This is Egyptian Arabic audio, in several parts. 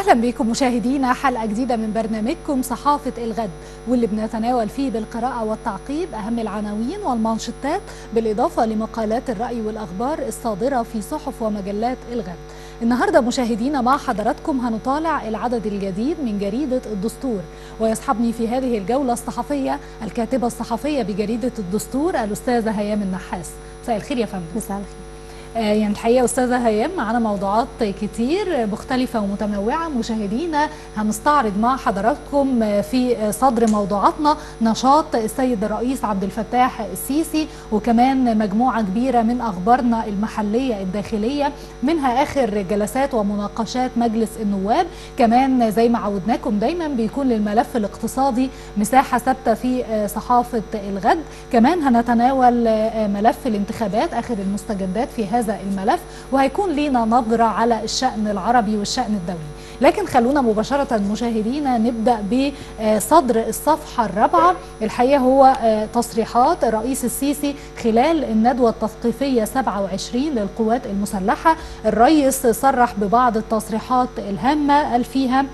اهلا بكم مشاهدينا حلقه جديده من برنامجكم صحافه الغد واللي بنتناول فيه بالقراءه والتعقيب اهم العناوين والمانشيتات بالاضافه لمقالات الراي والاخبار الصادره في صحف ومجلات الغد. النهارده مشاهدينا مع حضراتكم هنطالع العدد الجديد من جريده الدستور ويصحبني في هذه الجوله الصحفيه الكاتبه الصحفيه بجريده الدستور الاستاذه هيام النحاس. مساء الخير يا فندم. مساء الخير. يعني الحقيقه استاذه هيام معانا موضوعات كتير مختلفه ومتنوعه مشاهدينا هنستعرض مع حضراتكم في صدر موضوعاتنا نشاط السيد الرئيس عبد الفتاح السيسي وكمان مجموعه كبيره من اخبارنا المحليه الداخليه منها اخر جلسات ومناقشات مجلس النواب كمان زي ما عودناكم دايما بيكون للملف الاقتصادي مساحه ثابته في صحافه الغد كمان هنتناول ملف الانتخابات اخر المستجدات في هذا هذا الملف وهيكون لينا نظرة على الشأن العربي والشأن الدولي لكن خلونا مباشرة مشاهدينا نبدأ بصدر الصفحة الرابعة الحقيقة هو تصريحات الرئيس السيسي خلال الندوة التثقيفية 27 للقوات المسلحة الرئيس صرح ببعض التصريحات الهامة قال فيها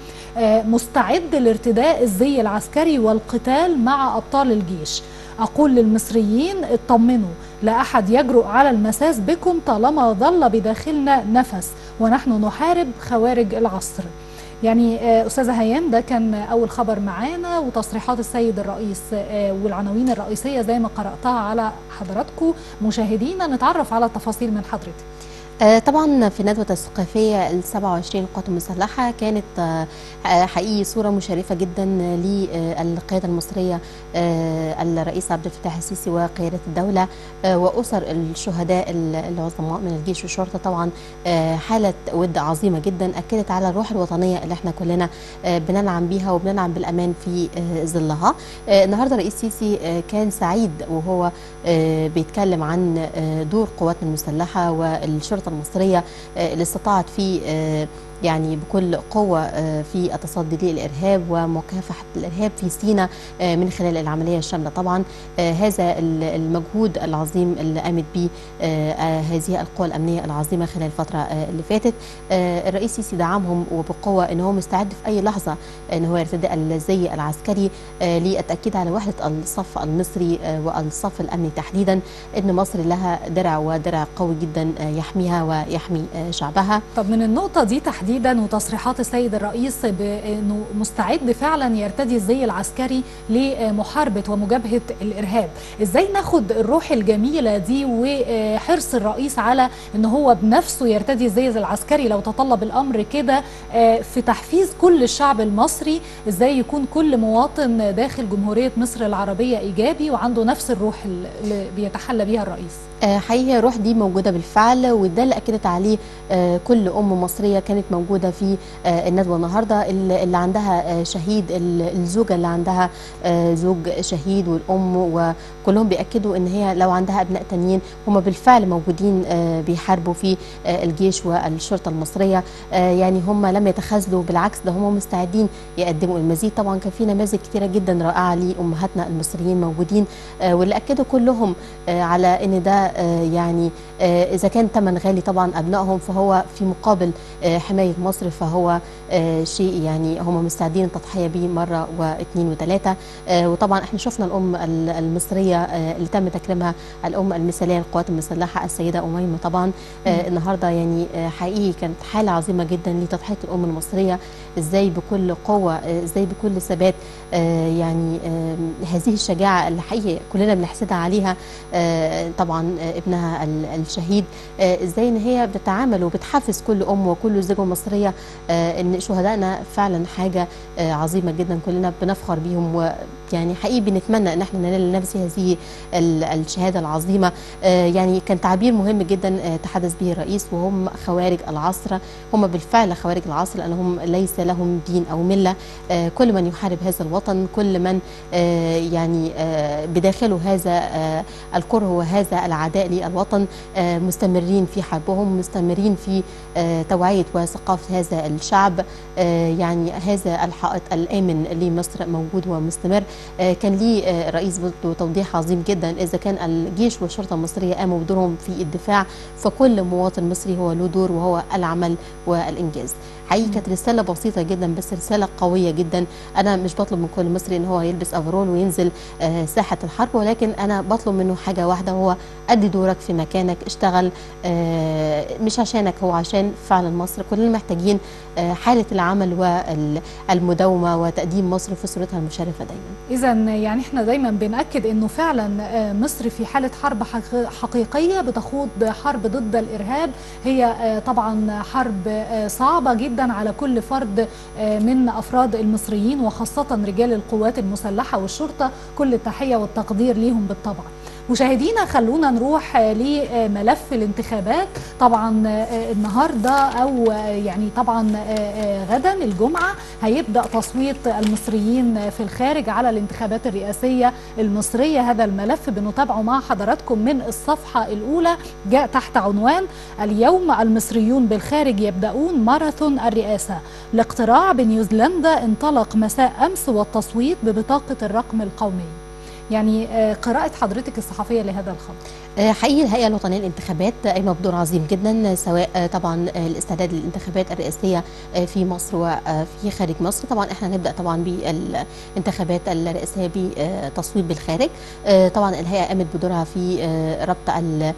مستعد لارتداء الزي العسكري والقتال مع أبطال الجيش أقول للمصريين اطمنوا لا أحد يجرؤ على المساس بكم طالما ظل بداخلنا نفس ونحن نحارب خوارج العصر يعني أستاذة هيام ده كان أول خبر معانا وتصريحات السيد الرئيس والعناوين الرئيسية زي ما قرأتها على حضراتكم مشاهدينا نتعرف على التفاصيل من حضرتك طبعا في الندوة الثقافية ال 27 القوات المسلحة كانت حقيقي صورة مشرفة جدا للقيادة المصرية الرئيس عبد الفتاح السيسي وقيادة الدولة وأسر الشهداء العظماء من الجيش والشرطة طبعا حالة ود عظيمة جدا أكدت على الروح الوطنية اللي احنا كلنا بننعم بيها وبننعم بالأمان في ظلها النهاردة الرئيس السيسي كان سعيد وهو بيتكلم عن دور قواتنا المسلحة والشرطة المصرية اللي استطاعت في يعني بكل قوة في التصدي للإرهاب ومكافحة الإرهاب في سينا من خلال العملية الشاملة طبعا هذا المجهود العظيم اللي قامت به هذه القوى الأمنية العظيمة خلال الفترة اللي فاتت الرئيس السيسي دعمهم وبقوة أنه هو مستعد في أي لحظة أن هو يرتدي الزي العسكري للتأكيد على وحدة الصف المصري والصف الأمني تحديدا أن مصر لها درع ودرع قوي جدا يحميها ويحمي شعبها طب من النقطة دي تحديدا تحديدا وتصريحات السيد الرئيس بانه مستعد فعلا يرتدي الزي العسكري لمحاربه ومجابهه الارهاب ازاي ناخد الروح الجميله دي وحرص الرئيس على ان هو بنفسه يرتدي الزي العسكري لو تطلب الامر كده في تحفيز كل الشعب المصري ازاي يكون كل مواطن داخل جمهوريه مصر العربيه ايجابي وعنده نفس الروح اللي بيتحلى بيها الرئيس حقيقه الروح دي موجوده بالفعل وده اللي اكدت عليه كل ام مصريه كانت موجوده في الندوه النهارده اللي عندها شهيد الزوجه اللي عندها زوج شهيد والام وكلهم بياكدوا ان هي لو عندها ابناء تانيين هم بالفعل موجودين بيحاربوا في الجيش والشرطه المصريه يعني هم لم يتخاذلوا بالعكس ده هم مستعدين يقدموا المزيد طبعا كان في نماذج كثيره جدا رائعه لامهاتنا المصريين موجودين واللي اكدوا كلهم على ان ده يعني اذا كان ثمن غالي طبعا ابنائهم فهو في مقابل حمايه مصر فهو شيء يعني هم مستعدين التضحيه به مره واثنين وثلاثه وطبعا احنا شفنا الام المصريه اللي تم تكريمها الام المثاليه للقوات المسلحه السيده اميمه طبعا النهارده يعني حقيقي كانت حاله عظيمه جدا لتضحيه الام المصريه ازاي بكل قوه ازاي بكل ثبات يعني هذه الشجاعه اللي حقيقي كلنا بنحسدها عليها طبعا ابنها الشهيد ازاي ان هي بتتعامل وبتحفز كل ام وكل زوجه مصريه ان شهدائنا فعلا حاجه عظيمه جدا كلنا بنفخر بيهم ويعني حقيقي بنتمنى ان احنا ننال نفس هذه الشهاده العظيمه يعني كان تعبير مهم جدا تحدث به الرئيس وهم خوارج العصر هم بالفعل خوارج العصر لانهم ليس لهم دين او مله كل من يحارب هذا الوطن كل من يعني بداخله هذا الكره وهذا العداء للوطن مستمرين في حربهم مستمرين في توعيه وثقافه ثقافة هذا الشعب يعني هذا الحائط الآمن لمصر موجود ومستمر كان ليه رئيس برضه توضيح عظيم جدا إذا كان الجيش والشرطة المصرية قاموا بدورهم في الدفاع فكل مواطن مصري هو له دور وهو العمل والإنجاز حقيقي كانت رساله بسيطه جدا بس رساله قويه جدا انا مش بطلب من كل مصري ان هو يلبس افرول وينزل آه ساحه الحرب ولكن انا بطلب منه حاجه واحده وهو ادي دورك في مكانك اشتغل آه مش عشانك هو عشان فعلا مصر كلنا محتاجين آه حاله العمل والمداومه وتقديم مصر في صورتها المشرفه دايما اذا يعني احنا دايما بناكد انه فعلا مصر في حاله حرب حقيقيه بتخوض حرب ضد الارهاب هي طبعا حرب صعبه جدا جدا على كل فرد من افراد المصريين وخاصه رجال القوات المسلحه والشرطه كل التحيه والتقدير ليهم بالطبع مشاهدينا خلونا نروح لملف الانتخابات طبعا النهارده او يعني طبعا غدا الجمعه هيبدا تصويت المصريين في الخارج على الانتخابات الرئاسيه المصريه هذا الملف بنتابعه مع حضراتكم من الصفحه الاولى جاء تحت عنوان اليوم المصريون بالخارج يبداون ماراثون الرئاسه الاقتراع بنيوزيلندا انطلق مساء امس والتصويت ببطاقه الرقم القومي يعني قراءة حضرتك الصحفية لهذا الخبر حقيقي الهيئة الوطنية للانتخابات قايمة بدور عظيم جدا سواء طبعا الاستعداد للانتخابات الرئاسية في مصر وفي خارج مصر طبعا احنا هنبدأ طبعا بالانتخابات الرئاسية بتصويت بالخارج طبعا الهيئة قامت بدورها في ربط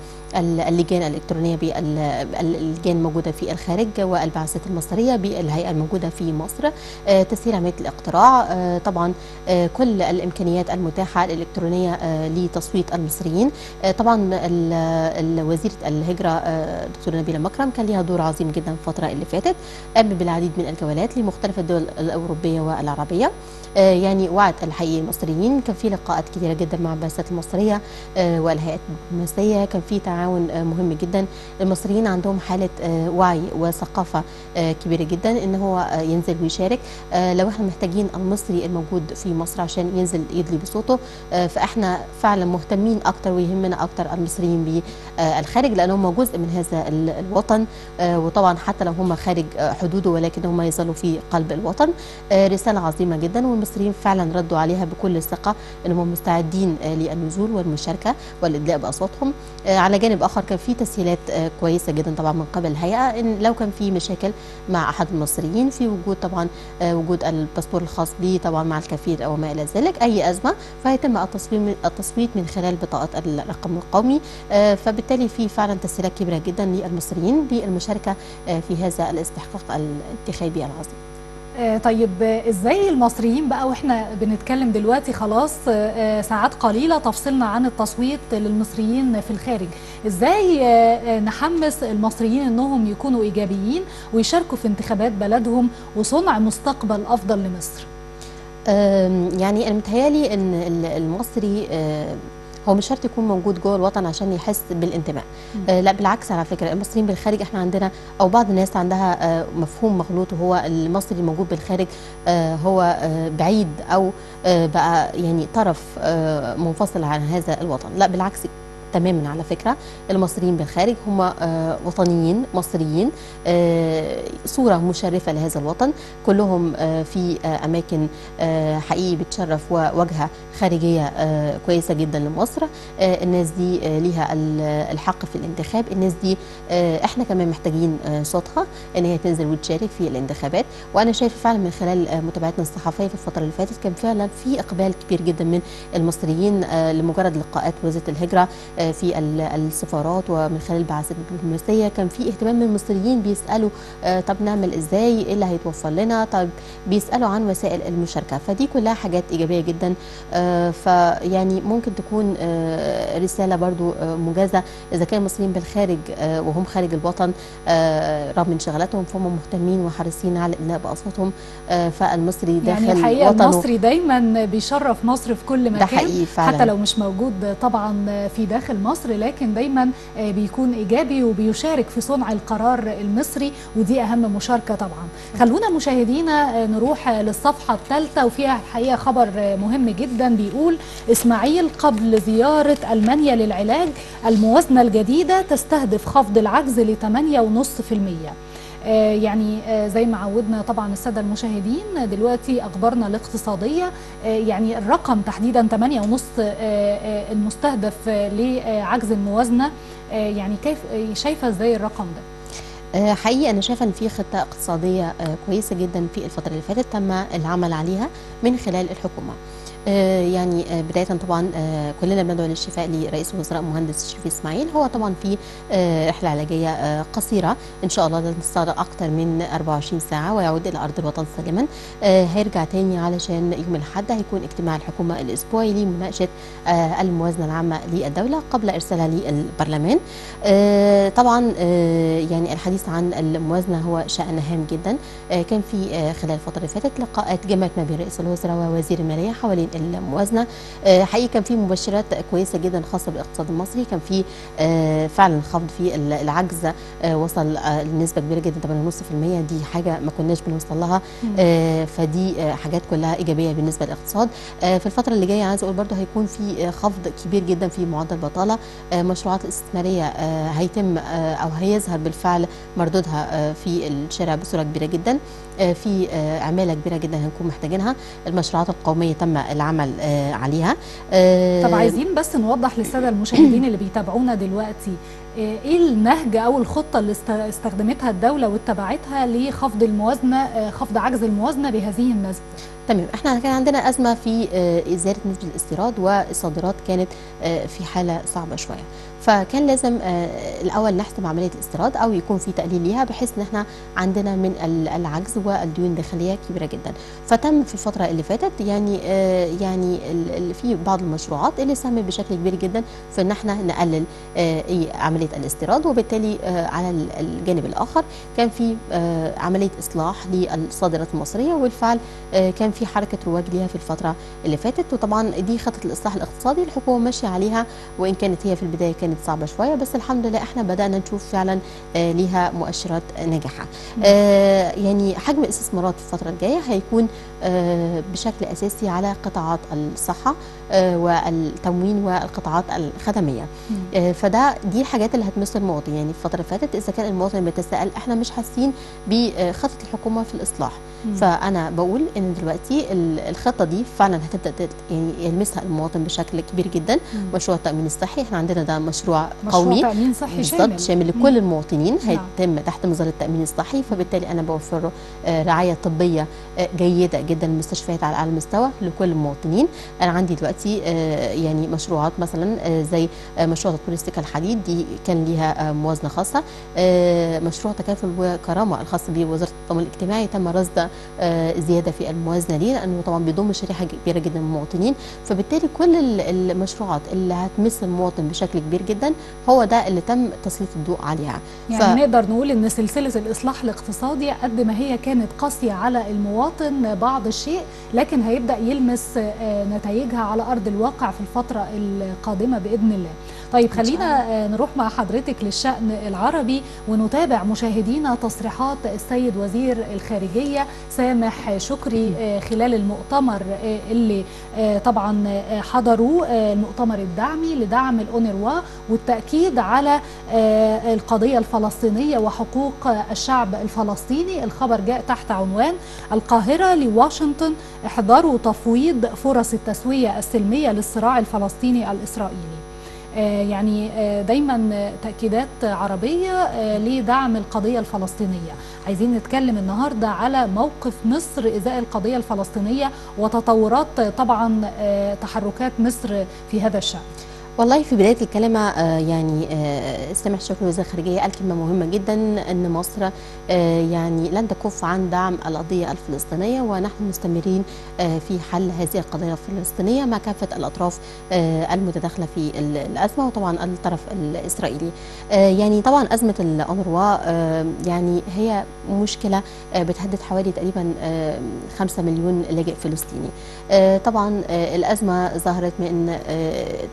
اللجان الإلكترونية باللجان الموجودة في الخارج والبعثات المصرية بالهيئة الموجودة في مصر تسهيل عملية الاقتراع طبعا كل الإمكانيات المتاحة الإلكترونية لتصويت المصريين طبعا وزيرة الهجرة دكتورة نبيلة مكرم كان لها دور عظيم جدا الفترة اللي فاتت قام بالعديد من الجولات لمختلف الدول الأوروبية والعربية يعني وعد الحقيقي المصريين كان في لقاءات كثيره جدا مع البعثات المصريه والهيئات الدبلوماسيه كان في تعاون مهم جدا المصريين عندهم حاله وعي وثقافه كبيره جدا ان هو ينزل ويشارك لو احنا محتاجين المصري الموجود في مصر عشان ينزل يدلي بصوته فاحنا فعلا مهتمين اكتر ويهمنا اكتر المصريين بالخارج لان هم جزء من هذا الوطن وطبعا حتى لو هم خارج حدوده ولكن هم يظلوا في قلب الوطن رساله عظيمه جدا والمصريين فعلا ردوا عليها بكل ثقه انهم مستعدين للنزول والمشاركه والادلاء باصواتهم على جانب اخر كان في تسهيلات كويسه جدا طبعا من قبل الهيئه ان لو كان في مشاكل مع احد المصريين في وجود طبعا وجود الباسبور الخاص به طبعا مع الكفيل او ما الى ذلك اي ازمه فهيتم التصويت من خلال بطاقه الرقم القومي فبالتالي في فعلا تسهيلات كبيره جدا للمصريين بالمشاركه في هذا الاستحقاق الانتخابي العظيم طيب ازاي المصريين بقى واحنا بنتكلم دلوقتي خلاص ساعات قليله تفصلنا عن التصويت للمصريين في الخارج ازاي نحمس المصريين انهم يكونوا ايجابيين ويشاركوا في انتخابات بلدهم وصنع مستقبل افضل لمصر يعني انا متهيالي ان المصري هو مش شرط يكون موجود جوه الوطن عشان يحس بالانتماء آه لا بالعكس على فكره المصريين بالخارج احنا عندنا او بعض الناس عندها آه مفهوم مغلوط وهو المصري الموجود بالخارج آه هو آه بعيد او آه بقى يعني طرف آه منفصل عن هذا الوطن لا بالعكس تماما على فكره المصريين بالخارج هم آه وطنيين مصريين آه صوره مشرفه لهذا الوطن كلهم آه في آه اماكن آه حقيقي بتشرف وواجهه خارجيه آه كويسه جدا لمصر آه الناس دي آه ليها الحق في الانتخاب الناس دي آه احنا كمان محتاجين آه صوتها ان هي تنزل وتشارك في الانتخابات وانا شايفه فعلا من خلال آه متابعتنا الصحفيه في الفتره اللي فاتت كان فعلا في اقبال كبير جدا من المصريين آه لمجرد لقاءات وزاره الهجره في السفارات ومن خلال البعثات الدبلوماسيه كان في اهتمام من المصريين بيسالوا طب نعمل ازاي ايه اللي هيتوفر لنا طب بيسالوا عن وسائل المشاركه فدي كلها حاجات ايجابيه جدا فيعني ممكن تكون رساله برضو موجزه اذا كان المصريين بالخارج وهم خارج الوطن رغم انشغالاتهم فهم مهتمين وحريصين على الادلاء باصواتهم فالمصري داخل يعني الحقيقه وطنه المصري دايما بيشرف مصر في كل مكان ده حقيقي فعلا حتى لو مش موجود طبعا في داخل مصر لكن دايما بيكون ايجابي وبيشارك في صنع القرار المصري ودي اهم مشاركه طبعا خلونا مشاهدينا نروح للصفحه الثالثه وفيها الحقيقه خبر مهم جدا بيقول اسماعيل قبل زياره المانيا للعلاج الموازنه الجديده تستهدف خفض العجز ل 8.5% آه، يعني آه، زي ما عودنا طبعا الساده المشاهدين دلوقتي اخبارنا الاقتصاديه آه، يعني الرقم تحديدا 8.5 المستهدف آه، لعجز الموازنه آه، يعني كيف آه، شايفه ازاي الرقم ده؟ آه، حقيقي انا شايفه ان في خطه اقتصاديه آه، كويسه جدا في الفتره اللي فاتت تم العمل عليها من خلال الحكومه آه، يعني آه، بدايه طبعا آه، كلنا بندعو للشفاء لرئيس الوزراء مهندس شريف اسماعيل هو طبعا في آه، رحله علاجيه آه، قصيره ان شاء الله تستغرق اكثر من 24 ساعه ويعود الى ارض الوطن سالما آه، هيرجع تاني علشان يوم الاحد هيكون اجتماع الحكومه الاسبوعي لمناقشه آه، الموازنه العامه للدوله قبل ارسالها للبرلمان آه، طبعا آه، يعني الحديث عن الموازنه هو شان هام جدا آه، كان في آه، خلال الفتره اللي فاتت لقاءات جمعت ما بين رئيس الوزراء ووزير الماليه حوالين الموازنه آه، حقيقي كان في مبشرات كويسه جدا خاصه بالاقتصاد المصري كان في آه، فعلا خفض في ال- العجز آه، وصل آه، لنسبه كبيره جدا 8.5% دي حاجه ما كناش بنوصل لها آه، فدي آه، حاجات كلها ايجابيه بالنسبه للاقتصاد آه، في الفتره اللي جايه عايز اقول برضه هيكون في آه، خفض كبير جدا في معدل البطاله آه، مشروعات الاستثماريه آه، هيتم آه، او هيظهر بالفعل مردودها آه، في الشارع بصوره كبيره جدا آه، في آه، عماله كبيره جدا هنكون محتاجينها المشروعات القوميه تم العمل آه، عليها آه، طب عايزين بس نوضح للساده المشاهدين اللي بيتابعونا دلوقتي آه، ايه النهج او الخطه اللي است- استخدمتها الدوله واتبعتها لخفض الموازنه آه، خفض عجز الموازنه بهذه النسبه تمام احنا كان عندنا ازمه في آه، ازاله نسبه الاستيراد والصادرات كانت آه، في حاله صعبه شويه فكان لازم آه، الاول نحسم عمليه الاستيراد او يكون في تقليل ليها بحيث ان احنا عندنا من ال- العجز والديون الداخليه كبيره جدا فتم في الفتره اللي فاتت يعني آه، يعني ال- ال- في بعض المشروعات اللي ساهمت بشكل كبير جدا في ان احنا نقلل آه، إيه عمليه الاستيراد وبالتالي آه، على ال- الجانب الاخر كان في آه، عمليه اصلاح للصادرات المصريه وبالفعل آه، كان في حركه رواج ليها في الفتره اللي فاتت وطبعا دي خطه الاصلاح الاقتصادي الحكومه ماشيه عليها وان كانت هي في البدايه كانت صعبه شويه بس الحمد لله احنا بدانا نشوف فعلا آه، ليها مؤشرات ناجحه آه، يعني حجم الاستثمارات في الفتره الجايه هيكون آه، بشكل اساسي على قطاعات الصحه آه، والتموين والقطاعات الخدميه آه، فده دي الحاجات اللي هتمس المواطن يعني في الفتره اللي فاتت اذا كان المواطن بيتساءل احنا مش حاسين بخطه الحكومه في الاصلاح مم. فانا بقول ان دلوقتي ال- الخطه دي فعلا هتبدا تت- يعني يلمسها المواطن بشكل كبير جدا مم. مشروع التامين الصحي احنا عندنا ده مشروع مشروع قومي تامين صحي شامل بالظبط شامل مم. لكل المواطنين نعم. هيتم تحت مظله التامين الصحي فبالتالي انا بوفر له آه، رعايه طبيه آه، جيده جدا مستشفيات على اعلى مستوى لكل المواطنين انا عندي دلوقتي آه، يعني مشروعات مثلا آه، زي آه، مشروع تطوير السكه الحديد دي كان ليها آه، موازنه خاصه آه، مشروع تكافل وكرامه الخاص بوزاره التضامن الاجتماعي تم رصد آه، زياده في الموازنه ليه لانه طبعا بيضم شريحه كبيره جدا من المواطنين فبالتالي كل ال- المشروعات اللي هتمس المواطن بشكل كبير جدا هو ده اللي تم تسليط الضوء عليها يعني ف- نقدر نقول ان سلسله الاصلاح الاقتصادي قد ما هي كانت قاسيه على المواطن بعض الشيء لكن هيبدا يلمس آه، نتائجها على ارض الواقع في الفتره القادمه باذن الله. طيب إن شاء خلينا آه، نروح مع حضرتك للشأن العربي ونتابع مشاهدينا تصريحات السيد وزير الخارجية سامح شكري آه، خلال المؤتمر آه، اللي آه، طبعا آه، حضروا آه، المؤتمر الدعمي لدعم الأونروا والتأكيد على آه، القضية الفلسطينية وحقوق الشعب الفلسطيني الخبر جاء تحت عنوان القاهرة لواشنطن احذروا تفويض فرص التسوية السلمية للصراع الفلسطيني الإسرائيلي آه، يعني آه، دايما آه، تأكيدات عربية آه، لدعم القضية الفلسطينية عايزين نتكلم النهاردة على موقف مصر إزاء القضية الفلسطينية وتطورات آه، طبعا آه، تحركات مصر في هذا الشأن والله في بدايه الكلمه آه، يعني آه، سامح شكري وزير الخارجيه قال كلمه مهمه جدا ان مصر آه، يعني لن تكف عن دعم القضيه الفلسطينيه ونحن مستمرين آه، في حل هذه القضيه الفلسطينيه مع كافه الاطراف آه، المتداخله في ال- الازمه وطبعا الطرف الاسرائيلي آه، يعني طبعا ازمه الأونروا آه، يعني هي مشكله آه، بتهدد حوالي تقريبا 5 مليون لاجئ فلسطيني آه، طبعا آه، الازمه ظهرت من آه، تم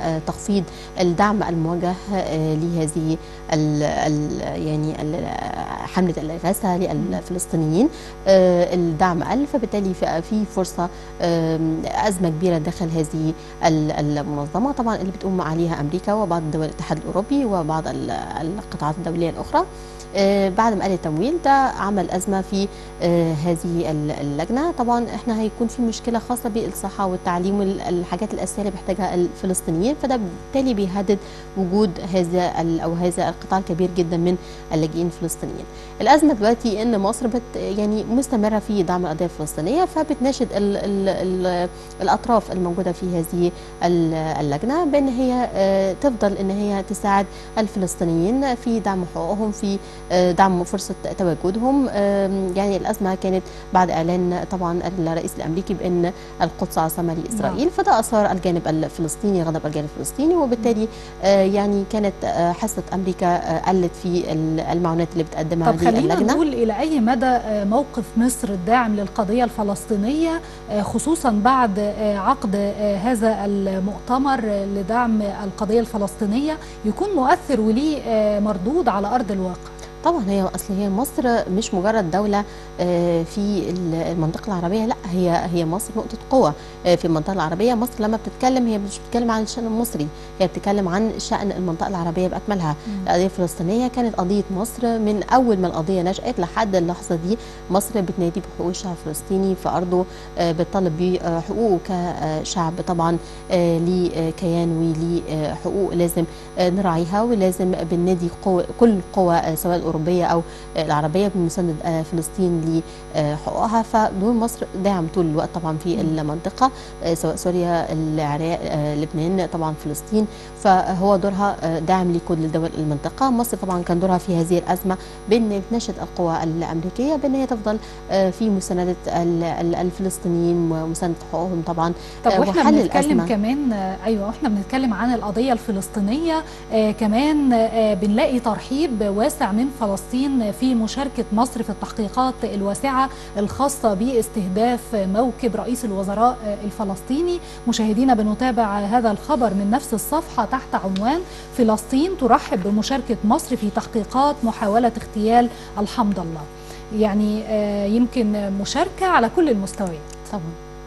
آه، تخفيض الدعم الموجه آه، لهذه ال ال يعني ال حمله الاغاثه للفلسطينيين آه، الدعم قل فبالتالي في في فرصه آم، ازمه كبيره داخل هذه ال- المنظمه طبعا اللي بتقوم عليها امريكا وبعض دول الاتحاد الاوروبي وبعض ال- القطاعات الدوليه الاخرى آه، بعد ما قل التمويل ده عمل ازمه في آه، هذه ال- اللجنه طبعا احنا هيكون في مشكله خاصه بالصحه والتعليم والحاجات الاساسيه اللي بيحتاجها الفلسطينيين فده بالتالي بيهدد وجود هذا ال- او هذا القطاع الكبير جدا من اللاجئين الفلسطينيين الازمه دلوقتي ان مصر بت يعني مستمره في دعم القضيه الفلسطينيه فبتناشد ال ال ال الاطراف الموجوده في هذه ال- اللجنه بان هي آه، تفضل ان هي تساعد الفلسطينيين في دعم حقوقهم في آه، دعم فرصه تواجدهم آم، يعني الازمه كانت بعد اعلان طبعا الرئيس الامريكي بان القدس عاصمه لاسرائيل فده اثار الجانب الفلسطيني غضب الجانب الفلسطيني وبالتالي آه، يعني كانت آه، حصه امريكا آه، قلت في ال- المعونات اللي بتقدمها طب هذه خلينا اللجنه نقول إلى أي مدى آه، موقف مصر الداعم للقضية الفلسطينية آه، خصوصا بعد آه، عقد آه، هذا المؤتمر آه، لدعم القضية الفلسطينية يكون مؤثر وليه آه، مردود على أرض الواقع طبعا هي اصل هي مصر مش مجرد دوله آه، في ال- المنطقه العربيه لا هي هي مصر نقطه قوه آه، في المنطقه العربيه مصر لما بتتكلم هي مش بتتكلم عن الشان المصري هي بتتكلم عن شان المنطقه العربيه باكملها القضيه الفلسطينيه كانت قضيه مصر من اول ما القضيه نشات لحد اللحظه دي مصر بتنادي بحقوق الشعب الفلسطيني في ارضه آه، بتطالب بحقوقه كشعب طبعا آه، ليه كيان وليه حقوق لازم آه، نراعيها ولازم بننادي قوة كل القوى آه، سواء الاوروبيه او آه، العربيه بمسانده آه، فلسطين لحقوقها فدور مصر داعم طول الوقت طبعا في المنطقه آه، سواء سوريا العراق آه، لبنان طبعا فلسطين فهو دورها آه، داعم لكل دول المنطقه مصر طبعا كان دورها في هذه الازمه بان تناشد القوى الامريكيه بان هي تفضل آه، في مسانده ال- ال- الفلسطينيين ومسانده حقوقهم طبعا طب آه، واحنا وحل بنتكلم الأزمة. كمان آه، ايوه واحنا بنتكلم عن القضيه الفلسطينيه آه كمان آه بنلاقي ترحيب واسع من فلسطين في مشاركه مصر في التحقيقات الواسعه الخاصه باستهداف موكب رئيس الوزراء آه الفلسطيني مشاهدينا بنتابع هذا الخبر من نفس الصفحه تحت عنوان فلسطين ترحب بمشاركه مصر في تحقيقات محاوله اغتيال الحمد الله يعني آه يمكن مشاركه على كل المستويات طبعا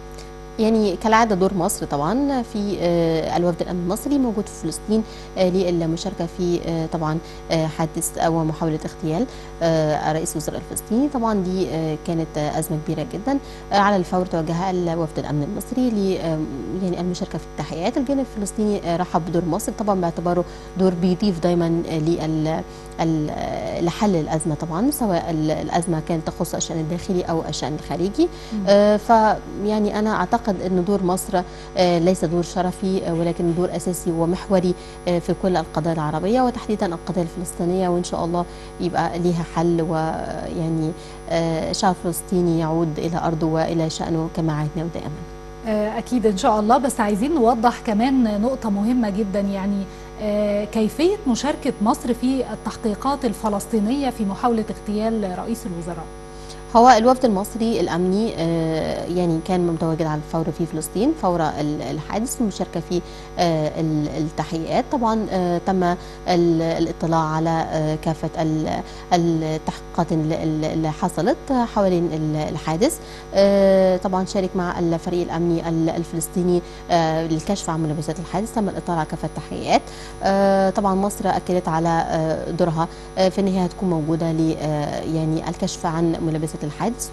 يعني كالعاده دور مصر طبعا في آه، الوفد الامن المصري موجود في فلسطين آه، للمشاركه في آه، طبعا آه، حادث او محاوله اغتيال آه، رئيس الوزراء الفلسطيني طبعا دي آه، كانت آه، ازمه كبيره جدا آه، على الفور توجه الوفد الامن المصري ل آه، يعني المشاركه في التحقيقات الجانب الفلسطيني آه، رحب بدور مصر طبعا باعتباره دور بيضيف دايما آه، لل ال- لحل الازمه طبعا سواء ال- الازمه كانت تخص الشان الداخلي او الشان الخارجي آه، فيعني انا اعتقد ان دور مصر آه، ليس دور شرفي آه، ولكن دور اساسي ومحوري آه، في كل القضايا العربيه وتحديدا القضيه الفلسطينيه وان شاء الله يبقى ليها حل ويعني آه، الشعب الفلسطيني يعود الى ارضه والى شانه كما عهدنا دائما آه، أكيد إن شاء الله بس عايزين نوضح كمان نقطة مهمة جدا يعني آه، كيفية مشاركة مصر في التحقيقات الفلسطينية في محاولة اغتيال رئيس الوزراء هو الوفد المصري الامني آه، يعني كان متواجد على الفور في فلسطين فور ال- الحادث المشاركه في آه، ال- التحقيقات طبعا آه، تم ال- الاطلاع على آه، كافه ال- التحقيقات اللي- اللي اللي حصلت حوالين ال- الحادث آه، طبعا شارك مع الفريق الامني ال- الفلسطيني آه، للكشف عن ملابسات الحادث تم الاطلاع على كافه التحقيقات آه، طبعا مصر اكدت على آه، دورها آه، في ان هي هتكون موجوده ل آه، يعني الكشف عن ملابسات الحادث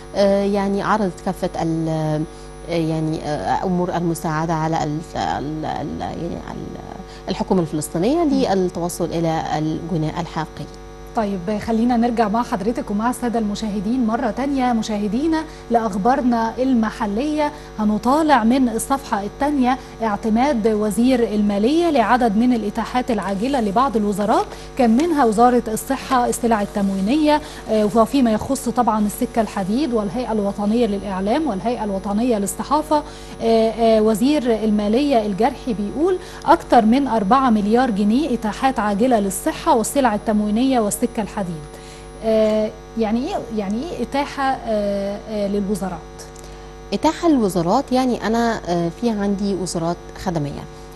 ويعني عرضت كافه ال- آه، يعني آه، امور المساعده على ال ال ال يعني ال- الحكومه الفلسطينيه للتوصل الى الجناء الحقيقي طيب خلينا نرجع مع حضرتك ومع السادة المشاهدين مرة تانية مشاهدينا لأخبارنا المحلية هنطالع من الصفحة الثانية اعتماد وزير المالية لعدد من الإتاحات العاجلة لبعض الوزارات كان منها وزارة الصحة السلع التموينية آه، وفيما يخص طبعا السكة الحديد والهيئة الوطنية للإعلام والهيئة الوطنية للصحافة آه، آه، وزير المالية الجرحي بيقول أكثر من 4 مليار جنيه إتاحات عاجلة للصحة والسلع التموينية والسكة الحديد آه، يعني إيه يعني إيه إتاحة آه، آه، للوزارات؟ اتاحه الوزارات يعني انا آه، في عندي وزارات خدميه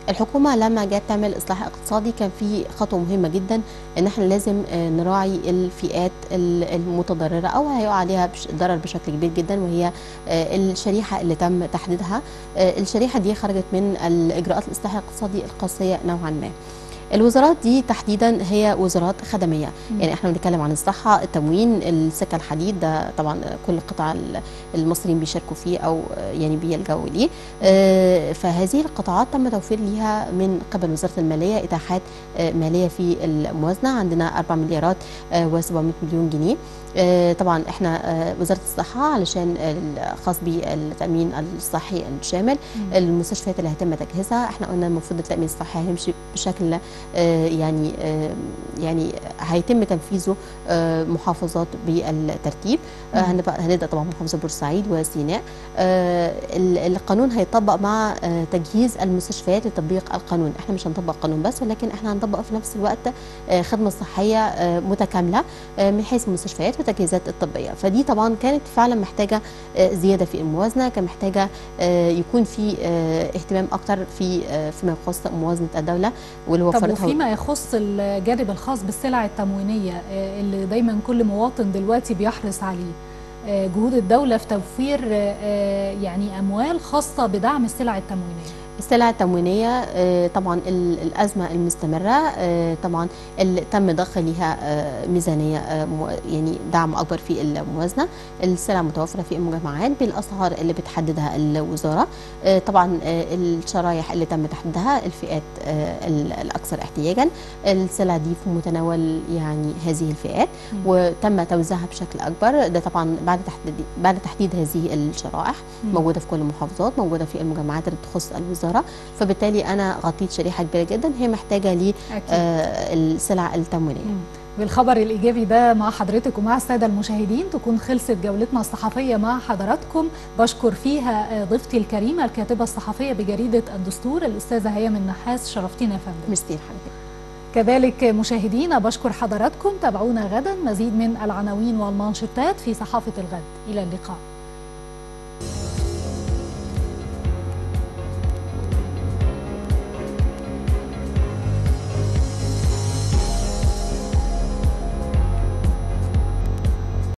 الحكومه لما جت تعمل اصلاح اقتصادي كان في خطوه مهمه جدا ان احنا لازم آه، نراعي الفئات ال- المتضرره او هيقع عليها بش- ضرر بشكل كبير جدا وهي آه، الشريحه اللي تم تحديدها آه، الشريحه دي خرجت من الاجراءات الاصلاح الاقتصادي القاسيه نوعا ما الوزارات دي تحديدا هي وزارات خدميه مم. يعني احنا بنتكلم عن الصحه التموين السكه الحديد ده طبعا كل القطاع ال- المصريين بيشاركوا فيه او يعني بيلجأوا ليه آه، فهذه القطاعات تم توفير ليها من قبل وزاره الماليه اتاحات آه، ماليه في الموازنه عندنا 4 مليارات و700 مليون جنيه آه، طبعا احنا آه، وزاره الصحه علشان الخاص بالتامين الصحي الشامل مم. المستشفيات اللي هيتم تجهيزها احنا قلنا المفروض التامين الصحي هيمشي بشكل آه، يعني آه، يعني هيتم تنفيذه آه، محافظات بالترتيب آه، مم. هنبقى هنبدا طبعا محافظه بورسعيد وسيناء آه، ال- القانون هيطبق مع آه، تجهيز المستشفيات لتطبيق القانون احنا مش هنطبق قانون بس ولكن احنا هنطبق في نفس الوقت آه، خدمه صحيه آه، متكامله آه، من حيث المستشفيات والتجهيزات الطبيه فدي طبعا كانت فعلا محتاجه آه، زياده في الموازنه كان محتاجه آه، يكون في آه، اهتمام اكتر في آه، فيما يخص موازنه الدوله واللي طب وفرتها وفيما يخص الجانب الخاص بالسلع التموينيه آه، اللي دايما كل مواطن دلوقتي بيحرص عليه آه، جهود الدولة في توفير آه، آه، يعني أموال خاصة بدعم السلع التموينية السلع التموينية آه، طبعا ال- الأزمة المستمرة آه، طبعا اللي تم ضخ ليها آه، ميزانية آه، مو- يعني دعم أكبر في الموازنة السلع متوفرة في المجمعات بالأسعار اللي بتحددها الوزارة آه، طبعا آه، الشرايح اللي تم تحديدها الفئات آه، ال- الأكثر احتياجا السلع دي في متناول يعني هذه الفئات مم. وتم توزيعها بشكل أكبر ده طبعا بعد تحديد بعد تحديد هذه الشرائح مم. موجوده في كل المحافظات موجوده في المجمعات اللي تخص الوزاره فبالتالي انا غطيت شريحه كبيره جدا هي محتاجه أكيد للسلع التموينيه مم. بالخبر الإيجابي ده مع حضرتك ومع السادة المشاهدين تكون خلصت جولتنا الصحفية مع حضراتكم بشكر فيها آه، ضيفتي الكريمة الكاتبة الصحفية بجريدة الدستور الأستاذة هيام النحاس شرفتينا يا فندم ميرسي لحضرتك كذلك مشاهدينا بشكر حضراتكم تابعونا غدا مزيد من العناوين والمانشيتات في صحافة الغد إلى اللقاء